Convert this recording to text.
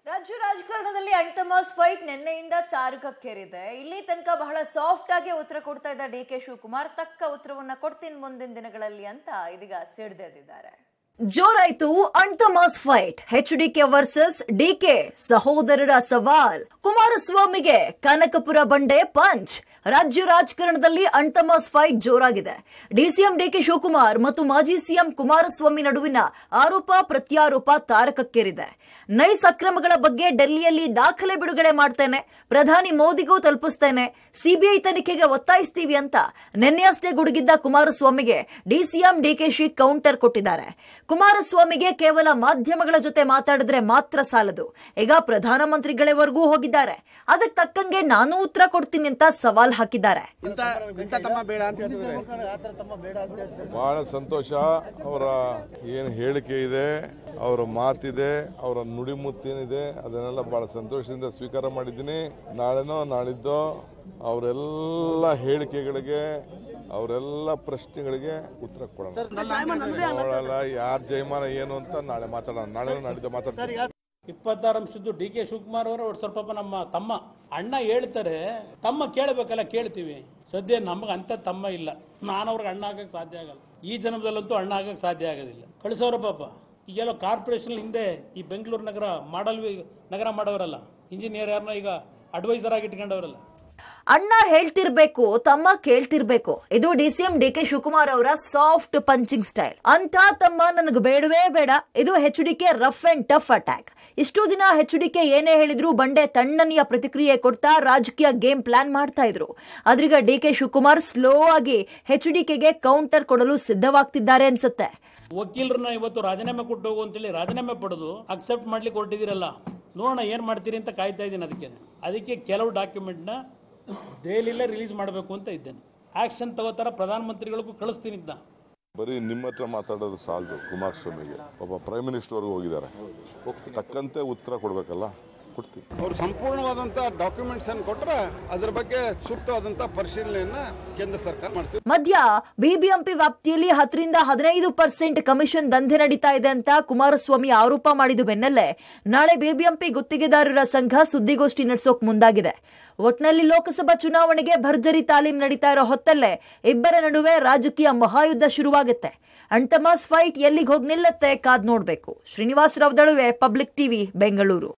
ರಾಜ್ಯ ರಾಜಕಾರಣದಲ್ಲಿ ಅಣ್ತಮಾಸ್ ಫೈಟ್ ನಿನ್ನೆಯಿಂದ ತಾರಕಕ್ಕೇರಿದೆ ಇಲ್ಲಿ ತನಕ ಬಹಳ ಸಾಫ್ಟ್ ಆಗಿ ಉತ್ತರ ಕೊಡ್ತಾ ಇದ್ದ ಡಿ ಕೆ ಶಿವಕುಮಾರ್ ತಕ್ಕ ಉತ್ತರವನ್ನ ಕೊಡ್ತೀನಿ ಮುಂದಿನ ದಿನಗಳಲ್ಲಿ ಅಂತ ಇದೀಗ ಸಿಡ್ದೆದ್ದಿದ್ದಾರೆ ಜೋರಾಯ್ತು ಅಣ್ತಮಾಸ್ fight H DK versus DK ಸಹೋದರರ ಸವಾಲ್ ಕುಮಾರಸ್ವಾಮಿಗೆ ಕನಕಪುರ ಬಂಡೆ ಪಂಚ್ ರಾಜ್ಯ ರಾಜಕಾರಣದಲ್ಲಿ ಅಣ್ತಮಾಸ್ ಫೈಟ್ ಜೋರಾಗಿದೆ ಡಿಸಿಎಂ ಡಿಕೆ ಶಿವಕುಮಾರ್ ಮತ್ತು ಮಾಜಿ ಸಿಎಂ ಕುಮಾರಸ್ವಾಮಿ ನಡುವಿನ ಆರೋಪ ಪ್ರತ್ಯಾರೋಪ ತಾರಕಕ್ಕೇರಿದೆ ನೈಸ್ ಅಕ್ರಮಗಳ ಬಗ್ಗೆ ಡೆಲ್ಲಿಯಲ್ಲಿ ದಾಖಲೆ ಬಿಡುಗಡೆ ಮಾಡ್ತೇನೆ ಪ್ರಧಾನಿ ಮೋದಿಗೂ ತಲುಪಿಸ್ತೇನೆ ಸಿಬಿಐ ತನಿಖೆಗೆ ಒತ್ತಾಯಿಸ್ತೀವಿ ಅಂತ ನಿನ್ನೆಯಷ್ಟೇ ಗುಡುಗಿದ್ದ ಕುಮಾರಸ್ವಾಮಿಗೆ ಡಿಸಿಎಂ ಡಿಕೆಶಿ ಕೌಂಟರ್ ಕೊಟ್ಟಿದ್ದಾರೆ ಕುಮಾರಸ್ವಾಮಿಗೆ ಕೇವಲ ಮಾಧ್ಯಮಗಳ ಜೊತೆ ಮಾತಾಡಿದ್ರೆ ಮಾತ್ರ ಸಾಲದು ಈಗ ಪ್ರಧಾನಮಂತ್ರಿಗಳವರೆಗೂ ಹೋಗಿದ್ದಾರೆ ಅದಕ್ಕೆ ತಕ್ಕಂಗೆ ನಾನು ಉತ್ತರ ಕೊಡ್ತೀನಿ ಅಂತ ಸವಾಲ್ ಹಾಕಿದ್ದಾರೆ ಇಂಥ ಇಂಥ ತಮ್ಮ ಬೇಡ ಅಂತ ಹೇಳ್ತಿದ್ದಾರೆ ಬಹಳ ಸಂತೋಷ ಅವರ ಏನು ಹೇಳಿಕೆ ಇದೆ ಅವರ ಮಾತಿದೆ ಅವರ ನುಡಿಮುತ್ತೇನಿದೆ ಅದನ್ನೆಲ್ಲ ಬಹಳ ಸಂತೋಷದಿಂದ ಸ್ವೀಕಾರ ಮಾಡಿದ್ದೀನಿ ನಾಳೆನೋ ನಾಳಿದ್ದೋ ಅವರೆಲ್ಲ ಹೇಳಿಕೆಗಳಿಗೆ ಅವರೆಲ್ಲ ಪ್ರಶ್ನೆಗಳಿಗೆ ಉತ್ತರ ಕೊಡೋಣ ನೋಡಲ್ಲ ಯಾರ ಜಯಮಾನ ಏನು ಅಂತ ನಾಳೆ ಮಾತಾಡೋಣ ನಾಳೆ ನಾಳಿದ್ದು ಮಾತಾಡ್ತೀನಿ ಇಪ್ಪತ್ತಾರು ಅಂಶದ್ದು ಡಿ ಕೆ ಶಿವಕುಮಾರ್ ಅವರು ಅವ್ರು ಸ್ವಲ್ಪ ನಮ್ಮ ತಮ್ಮ ಅಣ್ಣ ಹೇಳ್ತಾರೆ ತಮ್ಮ ಕೇಳಬೇಕಲ್ಲ ಕೇಳ್ತೀವಿ ಸದ್ಯ ನಮಗೆ ಅಂತ ತಮ್ಮ ಇಲ್ಲ ನಾನು ಅವ್ರಿಗೆ ಅಣ್ಣ ಆಗಕ್ಕೆ ಸಾಧ್ಯ ಆಗಲ್ಲ ಈ ಜನ್ಮದಲ್ಲಂತೂ ಅಣ್ಣ ಆಗಕ್ಕೆ ಸಾಧ್ಯ ಆಗೋದಿಲ್ಲ ಕಳಿಸೋರು ಪಾಪ ಈಗೆಲ್ಲ ಕಾರ್ಪೊರೇಷನ್ ಹಿಂದೆ ಈ ಬೆಂಗಳೂರು ನಗರ ಮಾಡಲ್ ನಗರ ಮಾಡೋರಲ್ಲ ಇಂಜಿನಿಯರ್ ಯಾರನ್ನ ಈಗ ಅಡ್ವೈಸರ್ ಆಗಿ ಇಟ್ಕೊಂಡವರಲ್ಲ ಅಣ್ಣ ಹೇಳ್ತಿರ್ಬೇಕು ತಮ್ಮ ಕೇಳ್ತಿರ್ಬೇಕು ಇದು ಡಿಸಿಎಂ ಡಿ ಕೆ ಶಿವಕುಮಾರ್ ಅವರ ಸಾಫ್ಟ್ ಪಂಚಿಂಗ್ ಸ್ಟೈಲ್ ಅಂತ ತಮ್ಮ ನನಗೆ ಬೇಡವೇ ಬೇಡ ಇದು H D K rough and tough attack ಇಷ್ಟು ದಿನ ಹೆಚ್ ಡಿ ಕೆ ಏನೇ ಹೇಳಿದ್ರು ಬಂಡೆ ತಣ್ಣನೆಯ ಪ್ರತಿಕ್ರಿಯೆ ಕೊಡ್ತಾ ರಾಜಕೀಯ ಗೇಮ್ ಪ್ಲಾನ್ ಮಾಡ್ತಾ ಇದ್ರು ಆದ್ರೀಗ ಡಿ ಕೆ ಶಿವಕುಮಾರ್ ಸ್ಲೋ ಆಗಿ ಹೆಚ್ ಡಿ ಕೆಗೆ ಕೌಂಟರ್ ಕೊಡಲು ಸಿದ್ಧವಾಗ್ತಿದ್ದಾರೆ ಅನ್ಸುತ್ತೆ ವಕೀಲರನ್ನ ಇವತ್ತು ರಾಜೀನಾಮೆ ಕೊಟ್ಟು ಹೋಗು ಅಂತೇಳಿ ರಾಜೀನಾಮೆ ಪಡೆದು ಅಕ್ಸೆಪ್ಟ್ ಮಾಡ್ಲಿಕ್ಕೆ ಹೊರಟಿದ್ದೀರಲ್ಲ ನೋಡೋಣ ಏನು ಮಾಡ್ತೀರಿ ಅಂತ ಕಾಯ್ತಾ ಇದ್ದೀನಿ ಅದಕ್ಕೆ ಅದಕ್ಕೆ ಕೆಲವು ಡಾಕ್ಯುಮೆಂಟ್ನ ದೆಹಲಿಯಲ್ಲೇ ರಿಲೀಸ್ ಮಾಡಬೇಕು ಅಂತ ಇದ್ದೇನೆ ಆ್ಯಕ್ಷನ್ ತಗೋತಾರ ಪ್ರಧಾನಮಂತ್ರಿಗಳಿಗೂ ಕಳಿಸ್ತೀನಿ ಅಂತ ಬರೀ ನಿಮ್ಮ ಹತ್ರ ಮಾತಾಡೋದು ಸಾಲದು ಕುಮಾರಸ್ವಾಮಿಗೆ ಒಬ್ಬ ಪ್ರೈಮ್ ಮಿನಿಸ್ಟರ್ವರೆಗೂ ಹೋಗಿದ್ದಾರೆ ತಕ್ಕಂತೆ ಉತ್ತರ ಕೊಡಬೇಕಲ್ಲ ಕೊಡ್ತೀವಿ ಅವರು ಸಂಪೂರ್ಣವಾದಂಥ ಡಾಕ್ಯುಮೆಂಟ್ಸ್ ಅನ್ನು ಕೊಟ್ಟರೆ ಅದರ ಬಗ್ಗೆ ಸೂಕ್ತವಾದಂಥ ಪರಿಶೀಲನೆಯನ್ನ ಕೇಂದ್ರ ಸರ್ಕಾರ ಮಾಡ್ತೀವಿ ಮಧ್ಯ ಬಿಬಿಎಂಪಿ ವ್ಯಾಪ್ತಿಯಲ್ಲಿ ಹತ್ತರಿಂದ ಹದಿನೈದು ಪರ್ಸೆಂಟ್ ಕಮಿಷನ್ ದಂಧೆ ನಡೀತಾ ಇದೆ ಅಂತ ಕುಮಾರಸ್ವಾಮಿ ಆರೋಪ ಮಾಡಿದ ಬೆನ್ನಲ್ಲೇ ನಾಳೆ ಬಿಬಿಎಂಪಿ ಗುತ್ತಿಗೆದಾರರ ಸಂಘ ಸುದ್ದಿಗೋಷ್ಠಿ ನಡೆಸೋಕ್ ಮುಂದಾಗಿದೆ ಒಟ್ನಲ್ಲಿ ಲೋಕಸಭಾ ಚುನಾವಣೆಗೆ ಭರ್ಜರಿ ತಾಲೀಮ್ ನಡೀತಾ ಇರೋ ಹೊತ್ತಲ್ಲೇ ಇಬ್ಬರ ನಡುವೆ ರಾಜಕೀಯ ಮಹಾಯುದ್ಧ ಶುರುವಾಗುತ್ತೆ ಅಂಟಮಾಸ್ ಫೈಟ್ ಎಲ್ಲಿಗೆ ಹೋಗಿ ನಿಲ್ಲತ್ತೆ ಕಾದ್ ನೋಡ್ಬೇಕು ಶ್ರೀನಿವಾಸ್ ರಾವ್ ದಳುವೆ ಪಬ್ಲಿಕ್ ಟಿವಿ ಬೆಂಗಳೂರು